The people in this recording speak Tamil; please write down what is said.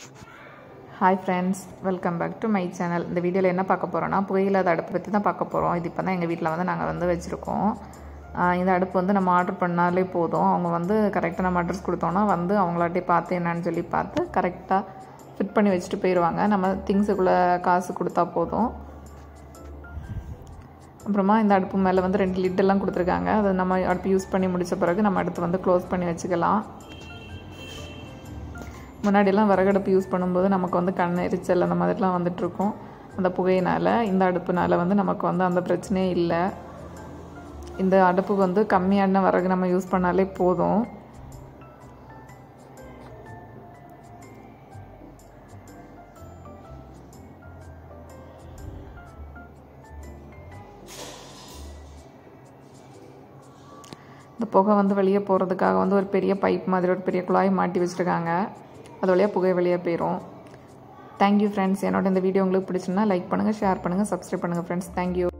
hi friends welcome back to my channel இந்த வீடியோவில் என்ன பார்க்க போகிறோன்னா புகையில்லாத அடுப்பு பற்றி தான் பார்க்க போகிறோம் இது இப்போ தான் எங்கள் வீட்டில் வந்து நாங்கள் வந்து வச்சுருக்கோம் ஆஹ் இந்த அடுப்பு வந்து நம்ம ஆர்டர் பண்ணாலே போதும் அவங்க வந்து கரெக்டாக நம்ம அட்ரஸ் கொடுத்தோன்னா வந்து அவங்களாட்டே பார்த்து என்னன்னு சொல்லி பார்த்து கரெக்டாக ஃபிட் பண்ணி வச்சுட்டு போயிடுவாங்க நம்ம திங்ஸுக்குள்ளே காசு கொடுத்தா போதும் அப்புறமா இந்த அடுப்பு மேலே வந்து ரெண்டு லிட்டெல்லாம் கொடுத்துருக்காங்க அதை நம்ம அடுப்பு யூஸ் பண்ணி முடித்த பிறகு நம்ம அடுத்து வந்து க்ளோஸ் பண்ணி வச்சுக்கலாம் முன்னாடியெல்லாம் விறகடுப்பு யூஸ் பண்ணும்போது நமக்கு வந்து கண் எரிச்சல் அந்த மாதிரிலாம் வந்துட்டுருக்கும் அந்த புகையினால் இந்த அடுப்புனால வந்து நமக்கு வந்து அந்த பிரச்சனையே இல்லை இந்த அடுப்புக்கு வந்து கம்மியான விறகு நம்ம யூஸ் பண்ணாலே போதும் இந்த புகை வந்து வெளியே போகிறதுக்காக வந்து ஒரு பெரிய பைப் மாதிரி ஒரு பெரிய குழாய் மாட்டி வச்சுருக்காங்க அது வழியாக புகை வெளியே போயிடும் தேங்க்யூ ஃப்ரெண்ட்ஸ் என்னோட இந்த வீடியோ உங்களுக்கு பிடிச்சுன்னா லைக் பண்ணுங்கள் ஷேர் பண்ணுங்கள் சப்ஸ்கிரைப் பண்ணுங்கள் ஃப்ரெண்ட்ஸ் தேங்க்யூ